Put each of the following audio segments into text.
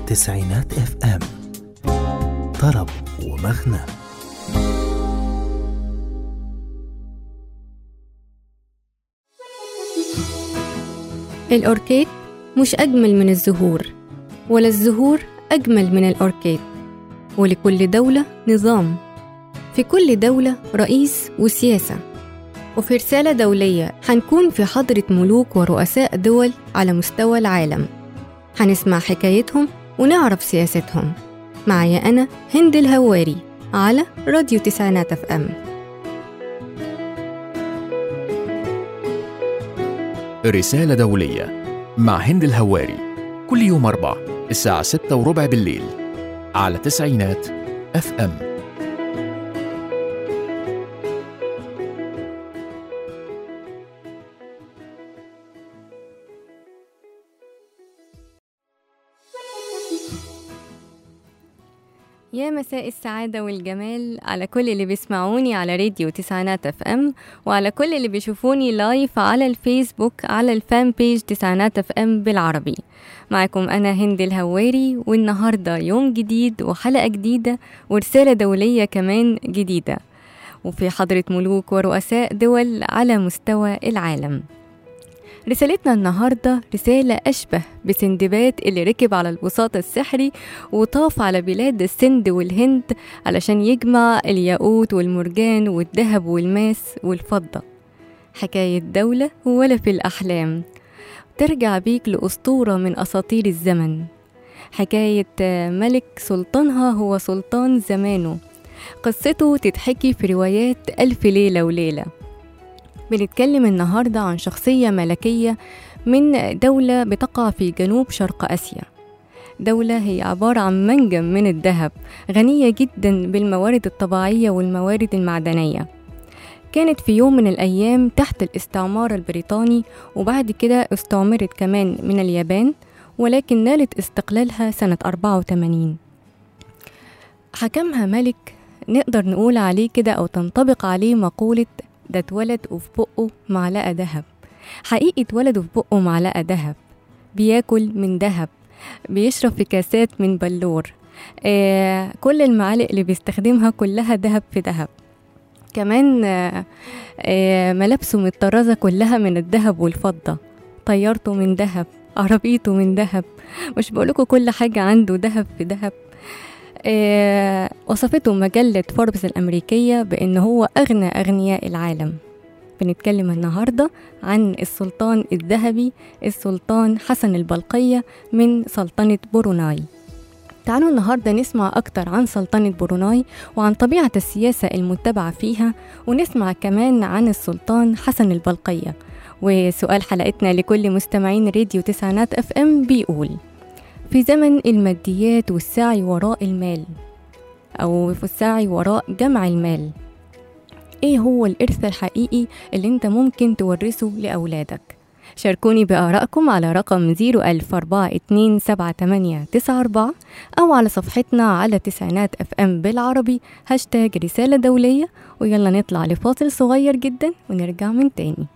تسعينات اف ام طرب ومغنى الأوركيد مش أجمل من الزهور ولا الزهور أجمل من الأوركيد ولكل دولة نظام في كل دولة رئيس وسياسة وفي رسالة دولية هنكون في حضرة ملوك ورؤساء دول على مستوى العالم هنسمع حكايتهم ونعرف سياستهم معايا أنا هند الهواري على راديو تسعينات اف ام رسالة دولية مع هند الهواري كل يوم أربع الساعة ستة وربع بالليل على تسعينات اف ام يا مساء السعادة والجمال على كل اللي بيسمعوني على راديو تسعينات اف ام وعلى كل اللي بيشوفوني لايف على الفيسبوك على الفان بيج تسعينات اف ام بالعربي معكم أنا هند الهواري والنهاردة يوم جديد وحلقة جديدة ورسالة دولية كمان جديدة وفي حضرة ملوك ورؤساء دول على مستوى العالم رسالتنا النهاردة رسالة أشبه بسندباد اللي ركب على البساط السحري وطاف على بلاد السند والهند علشان يجمع الياقوت والمرجان والذهب والماس والفضة حكاية دولة ولا في الأحلام ترجع بيك لأسطورة من أساطير الزمن حكاية ملك سلطانها هو سلطان زمانه قصته تتحكي في روايات ألف ليلة وليلة بنتكلم النهاردة عن شخصية ملكية من دولة بتقع في جنوب شرق آسيا دولة هي عبارة عن منجم من الذهب غنية جدا بالموارد الطبيعية والموارد المعدنية كانت في يوم من الأيام تحت الاستعمار البريطاني وبعد كده استعمرت كمان من اليابان ولكن نالت استقلالها سنة 84 حكمها ملك نقدر نقول عليه كده أو تنطبق عليه مقولة ده اتولد وفي بقه معلقة دهب حقيقي اتولد وفي بقه معلقة دهب بياكل من دهب بيشرب في كاسات من بلور آه كل المعالق اللي بيستخدمها كلها دهب في دهب كمان آه آه ملابسه متطرزة كلها من الذهب والفضة طيارته من دهب عربيته من دهب مش بقولكوا كل حاجة عنده دهب في دهب آه وصفته مجلة فوربس الأمريكية بأن هو أغنى أغنياء العالم بنتكلم النهاردة عن السلطان الذهبي السلطان حسن البلقية من سلطنة بروناي تعالوا النهاردة نسمع أكتر عن سلطنة بروناي وعن طبيعة السياسة المتبعة فيها ونسمع كمان عن السلطان حسن البلقية وسؤال حلقتنا لكل مستمعين راديو تسعينات اف ام بيقول في زمن الماديات والسعي وراء المال أو في السعي وراء جمع المال إيه هو الإرث الحقيقي اللي أنت ممكن تورثه لأولادك شاركوني بآرائكم على رقم 010427894 أو على صفحتنا على تسعينات اف ام بالعربي هاشتاج رسالة دولية ويلا نطلع لفاصل صغير جدا ونرجع من تاني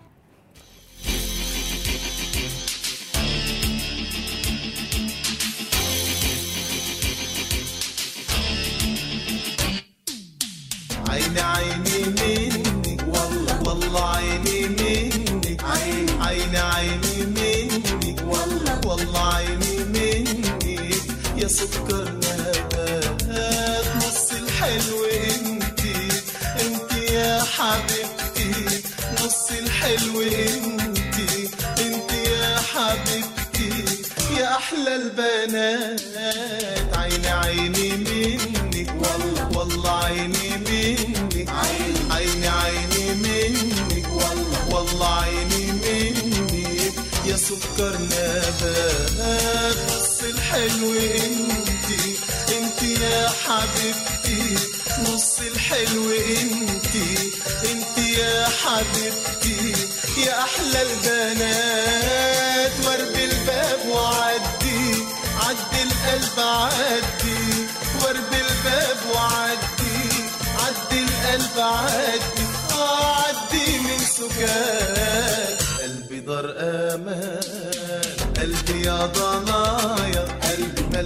عيني عيني منك والله والله عيني منك عيني عيني عيني منك والله والله عيني منك يا سكر نبات نص الحلو انتي انتي يا حبيبتي نص الحلو انتي انتي يا حبيبتي يا احلى البنات عيني عيني منك والله والله عيني منك عيني عيني عيني منك والله والله عيني منك يا سكر نبات نص الحلو انتي انتي يا حبيبتي نص الحلو انتي انتي يا حبيبتي يا احلى البنات ورد الباب وعدي عدي القلب عدي ورد الباب وعدي عدي القلب عدي آه عدي من سكات قلبي دار امان قلبي يا ضنايا قلبي ملك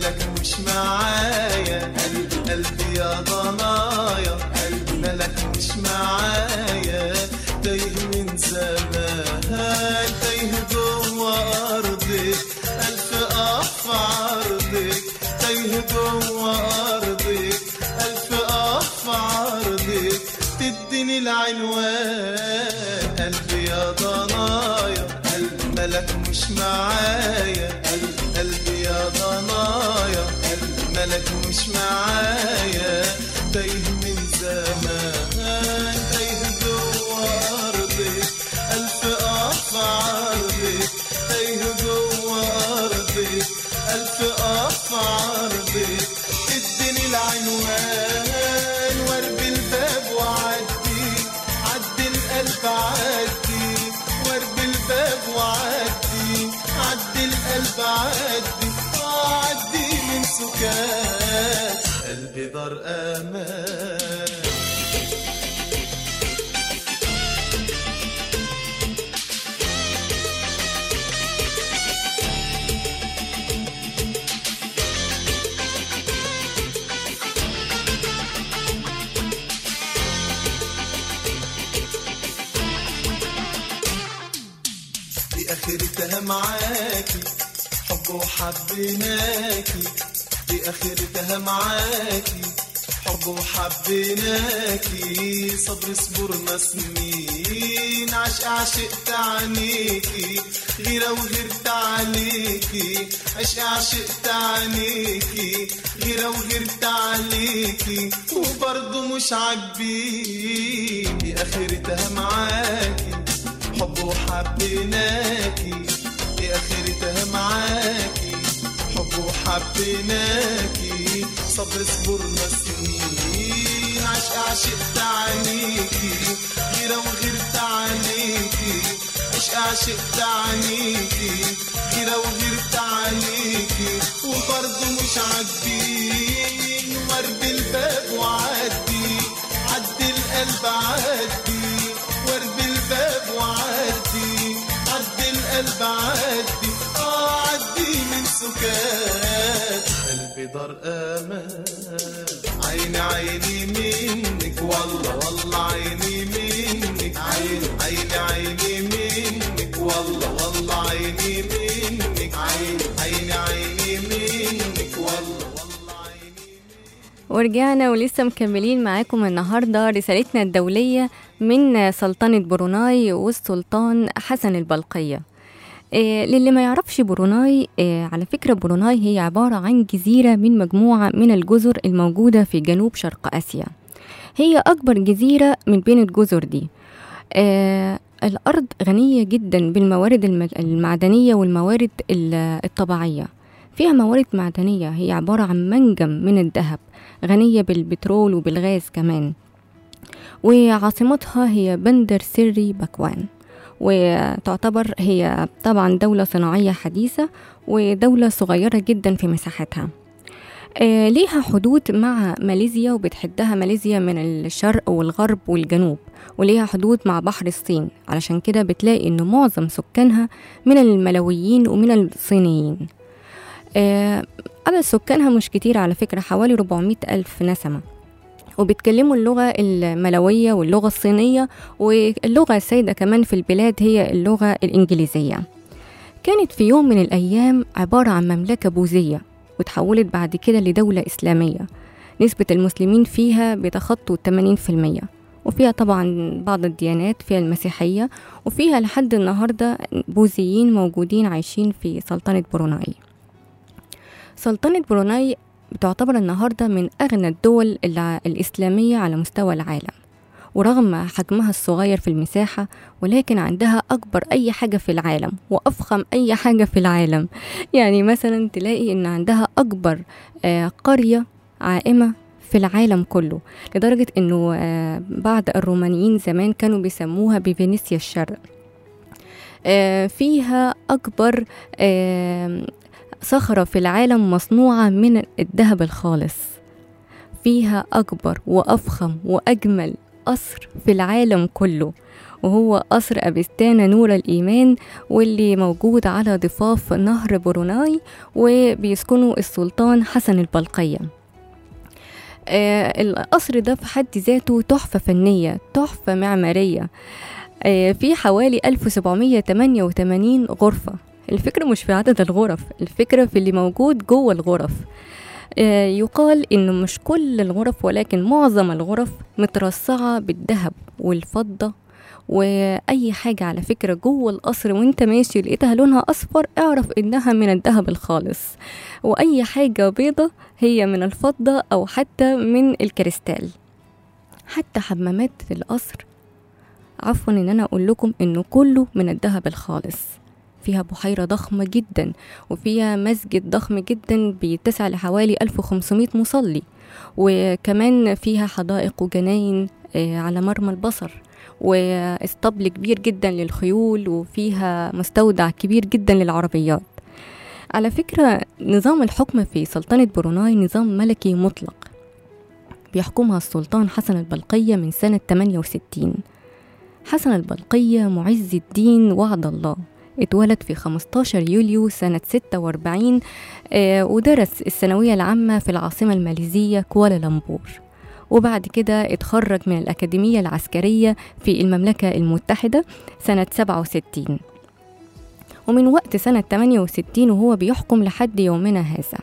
مش معايا قلبي قلبي يا ضنايا قلبي ملك مش معايا تايه من زمان تايه جوه أرضك ألف أف عرضك تايه جوه أرضك ألف أف عرضك تديني العنوان قلبي يا ضنايا قلبي ملك مش معايا قلبي قلبي يا ضنايا قلبي ملك مش معايا تايه من زمان تايه جوه أرضك ألف أف عرضك تايه جوه أرضك ألف أف عرضك اديني العنوان واربي الباب وعدي عدي القلب عدي واربي الباب وعدي عدي القلب عدي آه، عدي من سكات قلبي دار امان دي اخرتها معاكي حب وحبيناكي دي اخرتها معاكي حب وحبيناكي صبر صبرنا سنين عشق عشقت عنيكي غيرة وغيرت عليكي عشق عشقت عنيكي غيرة وغيرت عليكي وبرضه مش عاجبيني اخرتها معاكي حب وحبيناكي دي اخرتها معاكي حب وحبيناكي صبر صبرنا سنين عشق عشقت عنيكي غيرة وغيرت عليكي عشق عشقت عنيكي غيرة وغيرت عليكي وبرضه مش عاجبين ورد الباب وعدي عدي القلب عدي ورد الباب وعدي عدي القلب عدي اه عدي من سكات قلبي دار امان عيني عيني منك والله والله عيني منك عيني عيني عيني منك والله والله عيني منك عيني عيني عيني منك والله والله عيني ورجعنا ولسه مكملين معاكم النهاردة رسالتنا الدولية من سلطنة بروناي والسلطان حسن البلقية إيه للي ما يعرفش بروناي إيه على فكرة بروناي هي عبارة عن جزيرة من مجموعة من الجزر الموجودة في جنوب شرق آسيا هي أكبر جزيرة من بين الجزر دي آه الأرض غنية جدا بالموارد المج- المعدنية والموارد ال- الطبيعية فيها موارد معدنية هي عبارة عن منجم من الذهب غنية بالبترول وبالغاز كمان وعاصمتها هي بندر سري باكوان وتعتبر هي طبعا دولة صناعية حديثة ودولة صغيرة جدا في مساحتها آه، ليها حدود مع ماليزيا وبتحدها ماليزيا من الشرق والغرب والجنوب وليها حدود مع بحر الصين علشان كده بتلاقي ان معظم سكانها من الملويين ومن الصينيين آه، عدد سكانها مش كتير على فكرة حوالي 400 ألف نسمة وبيتكلموا اللغة الملوية واللغة الصينية واللغة السائدة كمان في البلاد هي اللغة الإنجليزية كانت في يوم من الأيام عبارة عن مملكة بوذية وتحولت بعد كده لدولة إسلامية نسبة المسلمين فيها بتخطوا 80% وفيها طبعا بعض الديانات فيها المسيحية وفيها لحد النهاردة بوذيين موجودين عايشين في سلطنة بروناي سلطنة بروناي بتعتبر النهاردة من أغنى الدول الع- الإسلامية على مستوى العالم ورغم حجمها الصغير في المساحة ولكن عندها أكبر أي حاجة في العالم وأفخم أي حاجة في العالم يعني مثلا تلاقي إن عندها أكبر آه، قرية عائمة في العالم كله لدرجة إنه آه، بعض الرومانيين زمان كانوا بيسموها بفينيسيا الشرق آه، فيها أكبر آه، صخرة في العالم مصنوعة من الذهب الخالص فيها أكبر وأفخم وأجمل قصر في العالم كله وهو قصر أبستان نور الإيمان واللي موجود على ضفاف نهر بروناي وبيسكنه السلطان حسن البلقية آه، القصر ده في حد ذاته تحفة فنية تحفة معمارية آه، في حوالي 1788 غرفة الفكرة مش في عدد الغرف الفكرة في اللي موجود جوه الغرف آه، يقال إنه مش كل الغرف ولكن معظم الغرف مترصعة بالذهب والفضة وأي حاجة على فكرة جوه القصر وانت ماشي لقيتها لونها أصفر اعرف إنها من الذهب الخالص وأي حاجة بيضة هي من الفضة أو حتى من الكريستال حتى حمامات القصر عفوا ان انا اقول لكم انه كله من الذهب الخالص فيها بحيرة ضخمة جدا وفيها مسجد ضخم جدا بيتسع لحوالي 1500 مصلي وكمان فيها حدائق وجناين آه، على مرمى البصر واسطبل كبير جدا للخيول وفيها مستودع كبير جدا للعربيات على فكرة نظام الحكم في سلطنة بروناي نظام ملكي مطلق بيحكمها السلطان حسن البلقية من سنة 68 حسن البلقية معز الدين وعد الله اتولد في 15 يوليو سنة 46 آه، ودرس الثانوية العامة في العاصمة الماليزية كوالالمبور وبعد كده اتخرج من الأكاديمية العسكرية في المملكة المتحدة سنة 67 ومن وقت سنة 68 وهو بيحكم لحد يومنا هذا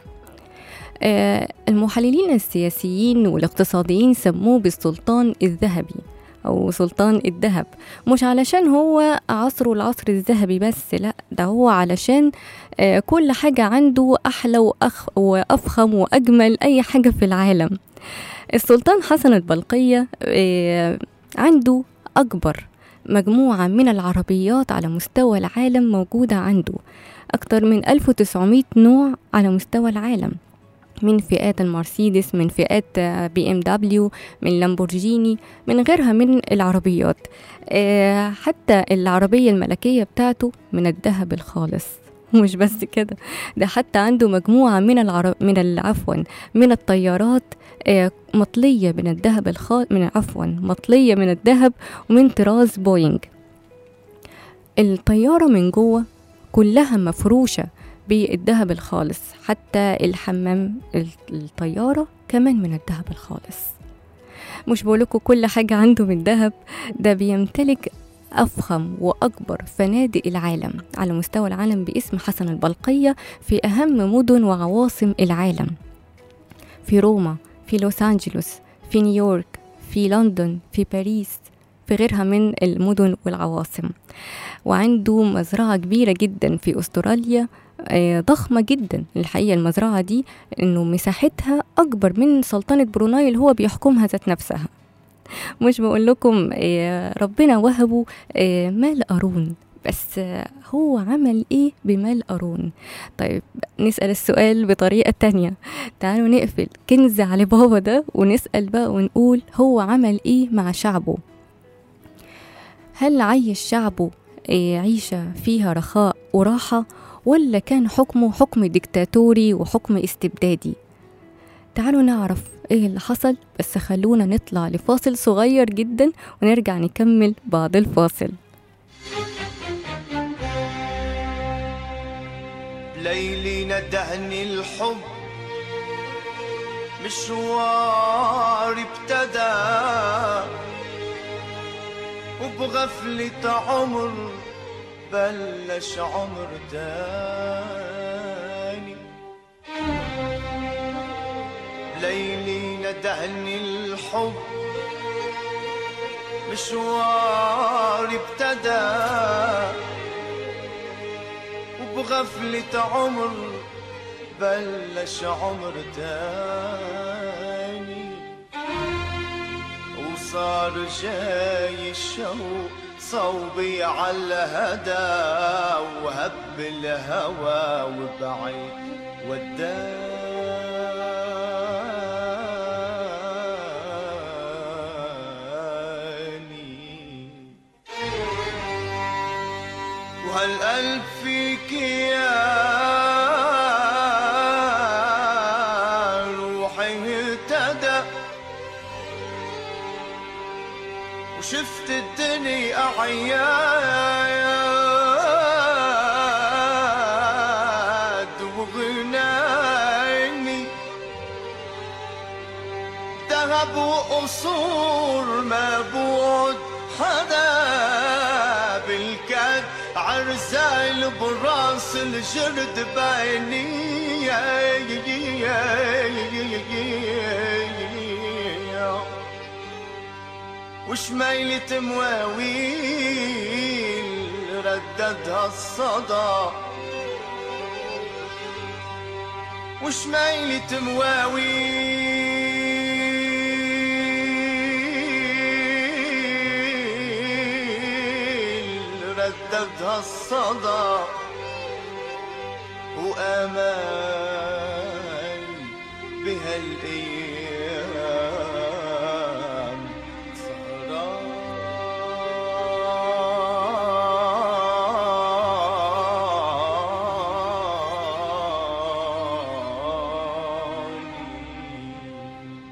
آه، المحللين السياسيين والاقتصاديين سموه بالسلطان الذهبي أو سلطان الذهب مش علشان هو عصره العصر الذهبي بس لا ده هو علشان آه، كل حاجة عنده أحلى وأخ وأفخم وأجمل أي حاجة في العالم السلطان حسن البلقية آه، عنده أكبر مجموعة من العربيات على مستوى العالم موجودة عنده أكتر من 1900 نوع على مستوى العالم من فئات المرسيدس من فئات آه، بي ام دبليو من لامبورجيني من غيرها من العربيات آه، حتى العربية الملكية بتاعته من الذهب الخالص مش بس كده ده حتى عنده مجموعة من العرب من ال- عفوا من الطيارات آه، مطلية من الذهب الخال من عفوا مطلية من الذهب ومن طراز بوينج الطيارة من جوه كلها مفروشة بالذهب الخالص حتى الحمام ال- الطيارة كمان من الذهب الخالص مش بقولكوا كل حاجة عنده من ذهب ده بيمتلك أفخم وأكبر فنادق العالم على مستوى العالم باسم حسن البلقية في أهم مدن وعواصم العالم في روما في لوس أنجلوس في نيويورك في لندن في باريس في غيرها من المدن والعواصم وعنده مزرعة كبيرة جدا في أستراليا آه، ضخمة جدا الحقيقة المزرعة دي إنه مساحتها أكبر من سلطنة بروناي اللي هو بيحكمها ذات نفسها مش بقول لكم آه، ربنا وهبه آه، مال قارون بس آه، هو عمل ايه بمال قارون طيب نسأل السؤال بطريقة تانية تعالوا نقفل كنز علي بابا ده ونسأل بقى ونقول هو عمل ايه مع شعبه هل عيش شعبه آه، عيشة فيها رخاء وراحة ولا كان حكمه حكم ديكتاتوري وحكم استبدادي تعالوا نعرف ايه اللي حصل بس خلونا نطلع لفاصل صغير جدا ونرجع نكمل بعد الفاصل ليلي ندهني الحب مشوار ابتدى وبغفلة عمر بلش عمر تاني ليلي ندهني الحب مشوار ابتدى وبغفلة عمر بلش عمر تاني وصار جاي الشوق صوبي على الهدى وهب الهوى وبعيد وداني وهالقلب فيك يا روحي اهتدى وشفت الدنيا أعياد وغناني ذهب وقصور ما بود حدا بالكاد عرسايل براس الجرد بايني وشميلة مواويل رددها الصدى وشميلة مواويل رددها الصدى وأمان بهالأيام سهران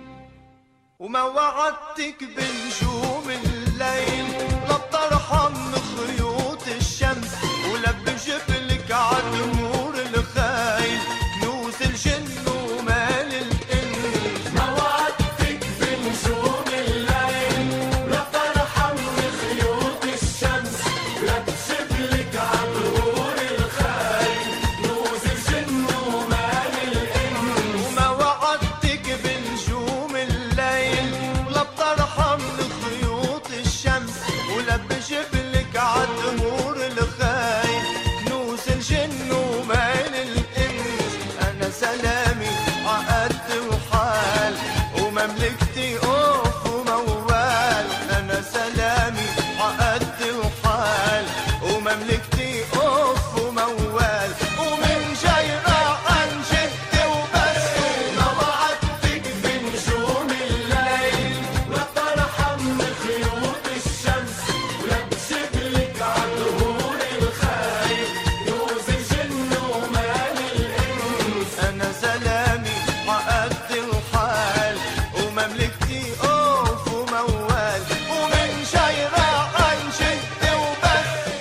وما وعدتك بنجوم الليل لا بترحم خيوط الشمس ولا بجبلك عالنور الخايل كنوز الجن ومال الانس ما وعدتك بنجوم الليل لا بترحم خيوط الشمس لا بجبلك عالنور الخايل كنوز الجن ومال الانس وما وعدتك بنجوم الليل لا بترحم خيوط الشمس ولا بجبلك عالدهور الخايل كنوز الجن ومال الانس انا سلامي عقد وحال ومملكتي اوف وموال انا سلامي عقد وحال ومملكتي اوف وموال ومن جاي راح عن جدي وبس وما وعدتك بنجوم الليل لا ترحم خيوط الشمس ولا بشكلك عالدهور الخايف يوز الجن ومال الانس انا سلامي عقد وحال ومملكتي اوف وموال ومن جاي راح عن جدي وبس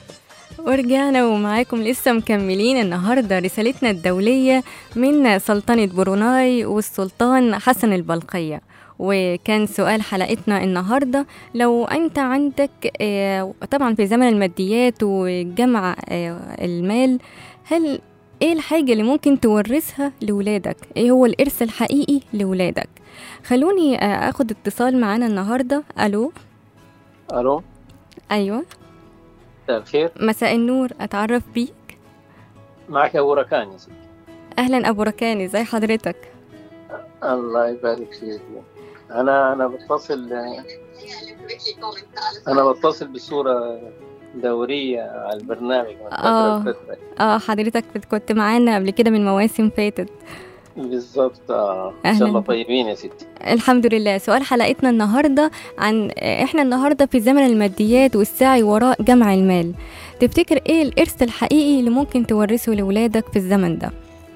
ورجعنا ومعاكم لسه مكملين النهارده رسالتنا الدولية من سلطنة بروناي والسلطان حسن البلقية وكان سؤال حلقتنا النهاردة لو أنت عندك آه، طبعا في زمن الماديات وجمع آه، المال هل ايه الحاجة اللي ممكن تورثها لولادك ايه هو الإرث الحقيقي لولادك خلوني آه، اخد اتصال معانا النهاردة الو الو ايوه مساء الخير مساء النور اتعرف بيك معك ابو ركان يا سيدي اهلا ابو ركان ازي حضرتك الله يبارك فيك انا انا بتصل انا بتصل بصوره دوريه على البرنامج من آه. فتره لفتره اه حضرتك كنت- كنت معانا قبل كده من مواسم فاتت بالضبط آه. ان أهلاً شاء الله بك. طيبين يا ستي الحمد لله سؤال حلقتنا النهارده عن احنا النهارده في زمن الماديات والسعي وراء جمع المال تفتكر ايه الارث الحقيقي اللي ممكن تورثه لاولادك في الزمن ده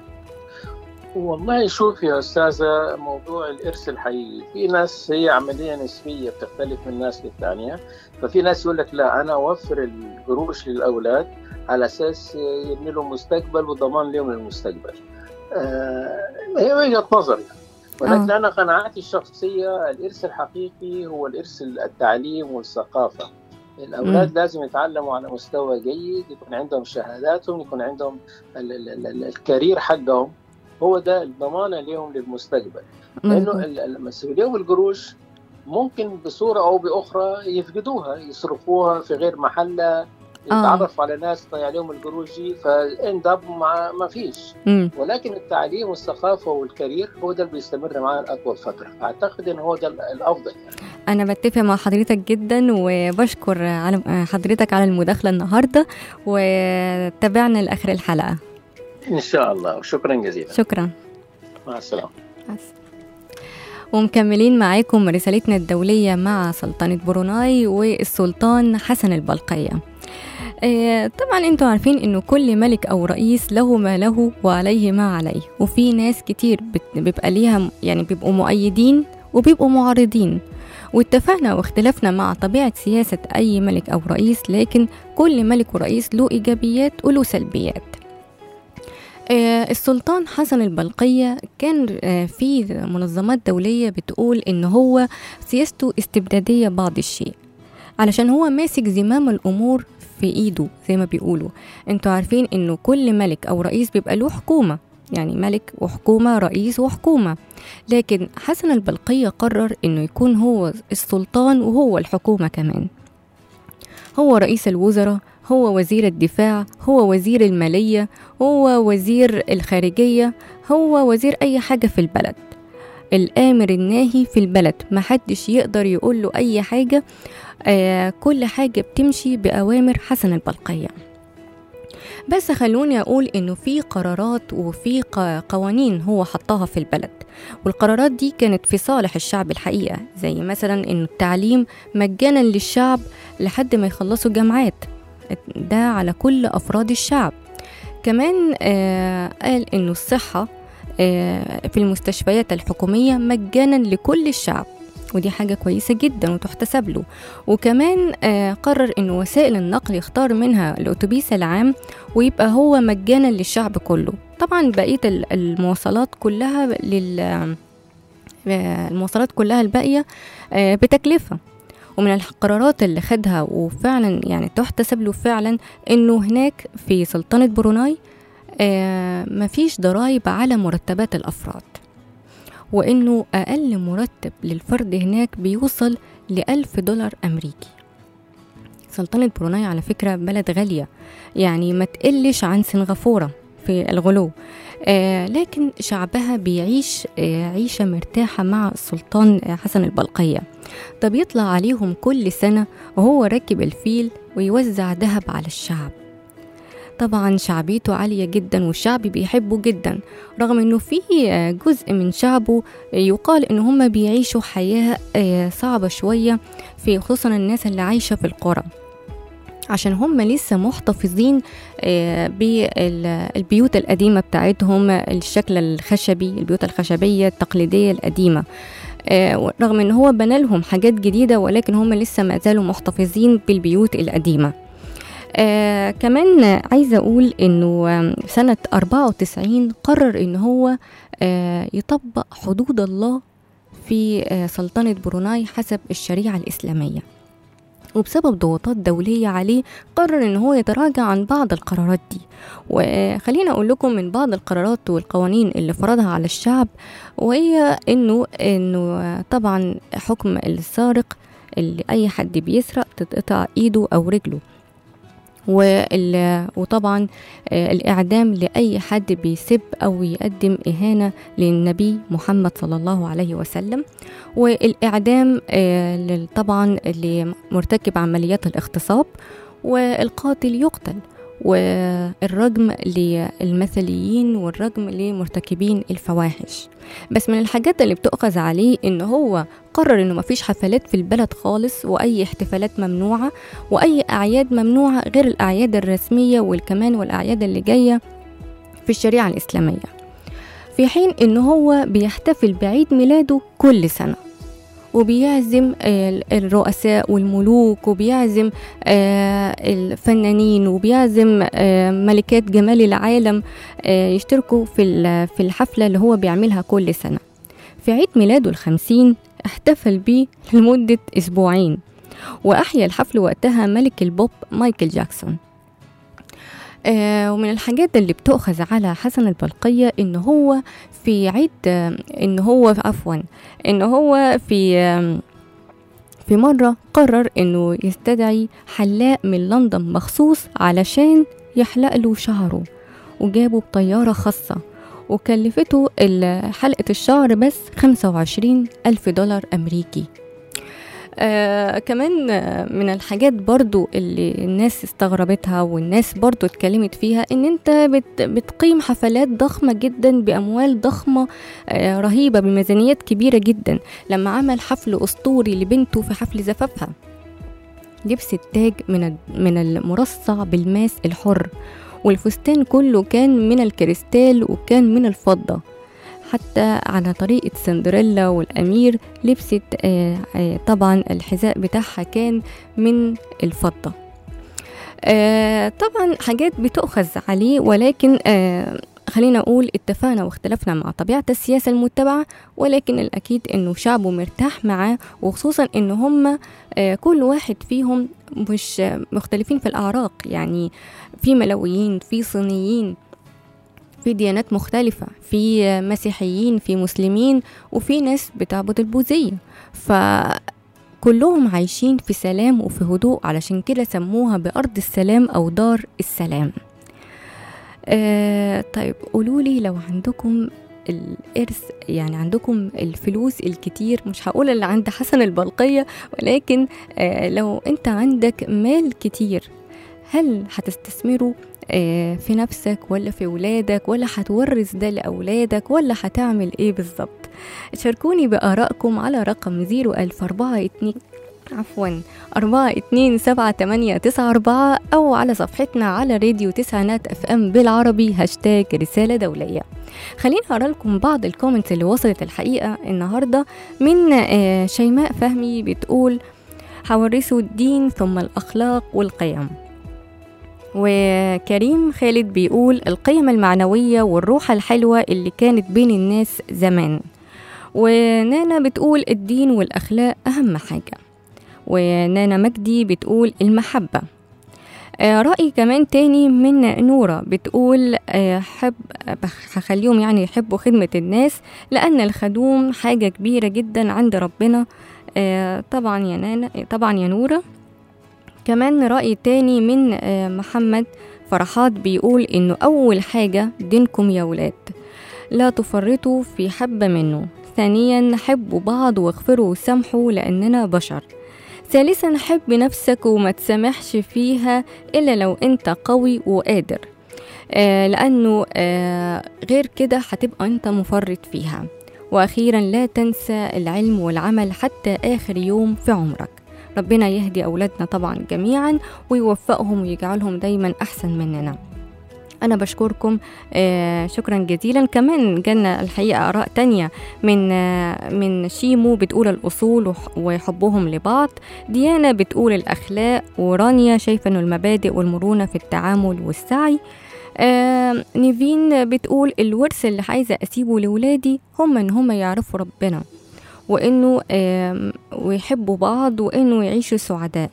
والله شوف يا استاذه موضوع الارث الحقيقي في ناس هي عمليه نسبيه بتختلف من ناس للثانيه ففي ناس يقول لك لا انا اوفر القروش للاولاد على اساس يبني لهم مستقبل وضمان لهم المستقبل آه هي وجهه نظري ولكن آه. انا قناعاتي الشخصيه الارث الحقيقي هو الارث التعليم والثقافه الاولاد مم. لازم يتعلموا على مستوى جيد يكون عندهم شهاداتهم يكون عندهم ال- ال- ال- الكارير حقهم هو ده الضمانه لهم للمستقبل لانه مظبوط. ال- ال- مسؤوليهم القروش ممكن بصوره او باخرى يفقدوها يصرفوها في غير محلها يتعرف على ناس تضيع عليهم القروش دي فاند اب مع ما فيش مم. ولكن التعليم والثقافه والكارير هو ده اللي بيستمر معاه لاطول فتره اعتقد ان هو ده الافضل يعني. انا بتفق مع حضرتك جدا وبشكر على حضرتك على المداخله النهارده وتابعنا لاخر الحلقه ان شاء الله وشكرا جزيلا شكرا مع السلامه بس. ومكملين معاكم رسالتنا الدولية مع سلطنة بروناي والسلطان حسن البلقية آه، طبعا انتوا عارفين انه كل ملك او رئيس له ما له وعليه ما عليه وفي ناس كتير بت- بيبقى ليها يعني بيبقوا مؤيدين وبيبقوا معارضين واتفقنا واختلفنا مع طبيعة سياسة أي ملك أو رئيس لكن كل ملك ورئيس له إيجابيات وله سلبيات آه، السلطان حسن البلقية كان آه، في منظمات دولية بتقول إن هو سياسته استبدادية بعض الشيء علشان هو ماسك زمام الأمور في إيده زي ما بيقولوا انتوا عارفين إنه كل ملك أو رئيس بيبقى له حكومة يعني ملك وحكومة رئيس وحكومة لكن حسن البلقية قرر إنه يكون هو السلطان وهو الحكومة كمان هو رئيس الوزراء هو وزير الدفاع هو وزير المالية هو وزير الخارجية هو وزير أي حاجة في البلد الآمر الناهي في البلد محدش يقدر يقول له أي حاجة آه كل حاجة بتمشي بأوامر حسن البلقية بس خلوني أقول إنه في قرارات وفي ق- قوانين هو حطها في البلد والقرارات دي كانت في صالح الشعب الحقيقة زي مثلا إنه التعليم مجانا للشعب لحد ما يخلصوا جامعات ده على كل أفراد الشعب كمان آه قال إنه الصحة آه في المستشفيات الحكومية مجانا لكل الشعب ودي حاجة كويسة جدا وتحتسب له وكمان آه قرر إنه وسائل النقل يختار منها الأتوبيس العام ويبقى هو مجانا للشعب كله طبعا بقية ال- المواصلات كلها لل آه، المواصلات كلها الباقية آه، بتكلفة ومن القرارات اللي خدها وفعلا يعني تحتسب له فعلا انه هناك في سلطنة بروناي آه، مفيش ضرائب على مرتبات الأفراد وإنه أقل مرتب للفرد هناك بيوصل لألف دولار أمريكي سلطنة بروناي على فكرة بلد غالية يعني ما تقلش عن سنغافورة في الغلو آه لكن شعبها بيعيش آه عيشة مرتاحة مع السلطان آه حسن البلقية طب يطلع عليهم كل سنة وهو راكب الفيل ويوزع ذهب على الشعب طبعا شعبيته عالية جدا والشعب بيحبه جدا رغم انه في آه، جزء من شعبه يقال ان هم بيعيشوا حياة آه، صعبة شوية في خصوصا الناس اللي عايشة في القرى عشان هم لسه محتفظين آه، بالبيوت القديمة بتاعتهم الشكل الخشبي البيوت الخشبية التقليدية القديمة آه، رغم ان هو بنى لهم حاجات جديدة ولكن هم لسه ما زالوا محتفظين بالبيوت القديمة آه كمان آه، عايزة أقول إنه آم، سنة 94 قرر إن هو آه يطبق حدود الله في آه سلطنة بروناي حسب الشريعة الإسلامية وبسبب ضغوطات دولية عليه قرر إن هو يتراجع عن بعض القرارات دي وخلينا أقول لكم من بعض القرارات والقوانين اللي فرضها على الشعب وهي إنه إنه آه، طبعا حكم السارق اللي أي حد بيسرق تتقطع إيده أو رجله وال- وطبعا آه، الإعدام لأي حد بيسب أو يقدم إهانة للنبي محمد صلى الله عليه وسلم والإعدام آه، لل- طبعا لمرتكب عمليات الاغتصاب والقاتل يقتل والرجم للمثليين والرجم لمرتكبين الفواحش بس من الحاجات اللي بتؤخذ عليه ان هو قرر انه مفيش حفلات في البلد خالص واي احتفالات ممنوعه واي اعياد ممنوعه غير الاعياد الرسميه والكمان والاعياد اللي جايه في الشريعه الاسلاميه في حين ان هو بيحتفل بعيد ميلاده كل سنه وبيعزم آه، الرؤساء والملوك وبيعزم آه، الفنانين وبيعزم آه، ملكات جمال العالم آه، يشتركوا في ال- في الحفلة اللي هو بيعملها كل سنة في عيد ميلاده الخمسين احتفل بيه لمدة أسبوعين وأحيا الحفل وقتها ملك البوب مايكل جاكسون آه ومن الحاجات اللي بتؤخذ على حسن البلقية إن هو في عيد آه، إن هو عفوا إن هو في آم، في مرة قرر إنه يستدعي حلاق من لندن مخصوص علشان يحلق له شعره وجابه بطيارة خاصة وكلفته ال- حلقة الشعر بس 25 ألف دولار أمريكي آه كمان آه، من الحاجات برضو اللي الناس استغربتها والناس برضو اتكلمت فيها ان انت بت بتقيم حفلات ضخمة جدا بأموال ضخمة آه رهيبة بميزانيات كبيرة جدا لما عمل حفل أسطوري لبنته في حفل زفافها لبس التاج من ال- من المرصع بالماس الحر والفستان كله كان من الكريستال وكان من الفضة حتى على طريقة سندريلا والأمير لبست آه، آه، طبعا الحذاء بتاعها كان من الفضة آه، طبعا حاجات بتؤخذ عليه ولكن آه، خلينا أقول اتفقنا واختلفنا مع طبيعة السياسة المتبعة ولكن الأكيد إنه شعبه مرتاح معاه وخصوصا إن هم آه، كل واحد فيهم مش آه، مختلفين في الأعراق يعني في ملويين في صينيين في ديانات مختلفة في آه، مسيحيين في مسلمين وفي ناس بتعبد البوذية فكلهم عايشين في سلام وفي هدوء علشان كده سموها بأرض السلام أو دار السلام آه طيب قولولي لو عندكم الإرث يعني عندكم الفلوس الكتير مش هقول اللي عند حسن البلقية ولكن آه لو أنت عندك مال كتير هل هتستثمره آه في نفسك ولا في ولادك ولا هتورث ده لأولادك ولا هتعمل إيه بالظبط شاركوني بآرائكم على رقم 01042 عفوا أربعة اتنين سبعة تمانية تسعة أربعة أو على صفحتنا على راديو تسعينات اف ام بالعربي هاشتاج رسالة دولية خليني أقرأ لكم بعض الكومنتس اللي وصلت الحقيقة النهاردة من آه، شيماء فهمي بتقول هورثوا الدين ثم الأخلاق والقيم وكريم خالد بيقول القيم المعنوية والروح الحلوة اللي كانت بين الناس زمان ونانا بتقول الدين والأخلاق أهم حاجة ونانا مجدي بتقول المحبة آه، رأي كمان تاني من نورة بتقول آه، حب بخ- هخليهم يعني يحبوا خدمة الناس لأن الخدوم حاجة كبيرة جدا عند ربنا آه، طبعا يا نانا طبعا يا نورة كمان رأي تاني من آه، محمد فرحات بيقول إنه أول حاجة دينكم يا ولاد لا تفرطوا في حبة منه ثانيا حبوا بعض واغفروا وسامحوا لأننا بشر ثالثا حب نفسك وما تسامحش فيها إلا لو أنت قوي وقادر آه لأنه آه غير كده هتبقى أنت مفرط فيها وأخيرا لا تنسى العلم والعمل حتى آخر يوم في عمرك ربنا يهدي أولادنا طبعا جميعا ويوفقهم ويجعلهم دايما أحسن مننا أنا بشكركم آه شكرا جزيلا كمان جانا الحقيقة آراء تانية من آه من شيمو بتقول الأصول وح- وحبهم لبعض ديانا بتقول الأخلاق ورانيا شايفة إنه المبادئ والمرونة في التعامل والسعي آه نيفين بتقول الورث اللي عايزة أسيبه لولادي هم إن هم يعرفوا ربنا وإنه آه ويحبوا بعض وإنه يعيشوا سعداء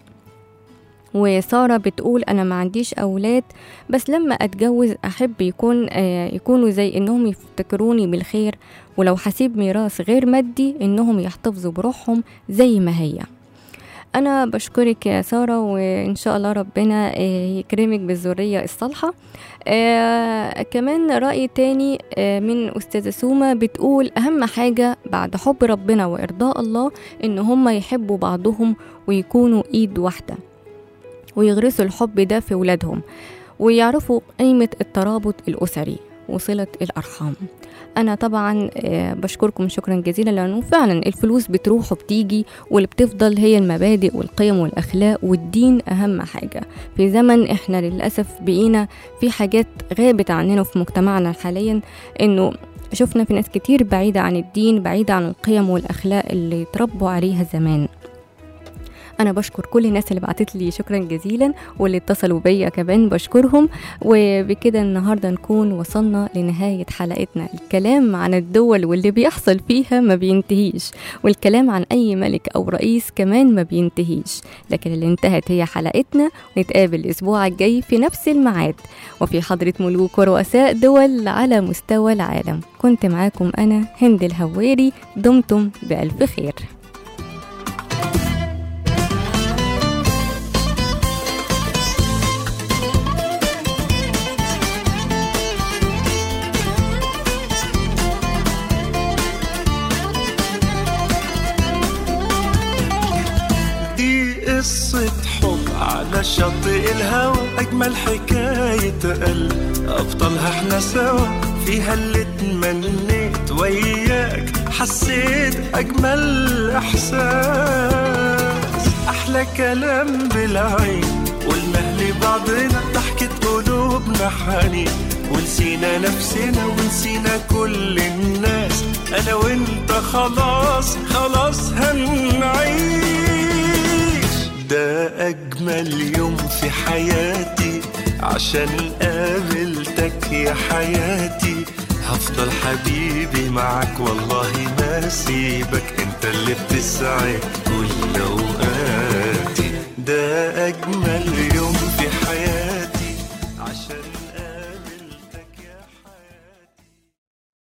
وسارة بتقول أنا ما عنديش أولاد بس لما أتجوز أحب يكون آه يكونوا زي إنهم يفتكروني بالخير ولو هسيب ميراث غير مادي إنهم يحتفظوا بروحهم زي ما هي أنا بشكرك يا سارة وإن شاء الله ربنا آه، يكرمك بالذرية الصالحة آه كمان رأي تاني آه من أستاذة سومة بتقول أهم حاجة بعد حب ربنا وإرضاء الله إن هما يحبوا بعضهم ويكونوا إيد واحدة ويغرسوا الحب ده في ولادهم ويعرفوا قيمة الترابط الأسري وصلة الأرحام أنا طبعا آه، بشكركم شكرا جزيلا لأنه فعلا الفلوس بتروح وبتيجي واللي بتفضل هي المبادئ والقيم والأخلاق والدين أهم حاجة في زمن إحنا للأسف بقينا في حاجات غابت عننا في مجتمعنا حاليا إنه شفنا في ناس كتير بعيدة عن الدين بعيدة عن القيم والأخلاق اللي تربوا عليها زمان انا بشكر كل الناس اللي بعتت لي شكرا جزيلا واللي اتصلوا بيا كمان بشكرهم وبكده النهارده نكون وصلنا لنهايه حلقتنا الكلام عن الدول واللي بيحصل فيها ما بينتهيش والكلام عن اي ملك او رئيس كمان ما بينتهيش لكن اللي انتهت هي حلقتنا ونتقابل الاسبوع الجاي في نفس الميعاد وفي حضره ملوك ورؤساء دول على مستوى العالم كنت معاكم انا هند الهواري دمتم بالف خير دي قصة حب على شاطئ الهوى أجمل حكاية قلب أبطالها احنا سوا فيها اللي اتمنيت وياك حسيت أجمل إحساس أحلى كلام بالعين قلنا لبعضنا ضحكة قلوبنا حنين ونسينا نفسنا ونسينا كل الناس خلاص خلاص هنعيش ده أجمل يوم في حياتي عشان قابلتك يا حياتي هفضل حبيبي معك والله ما سيبك انت اللي بتسعد كل اوقات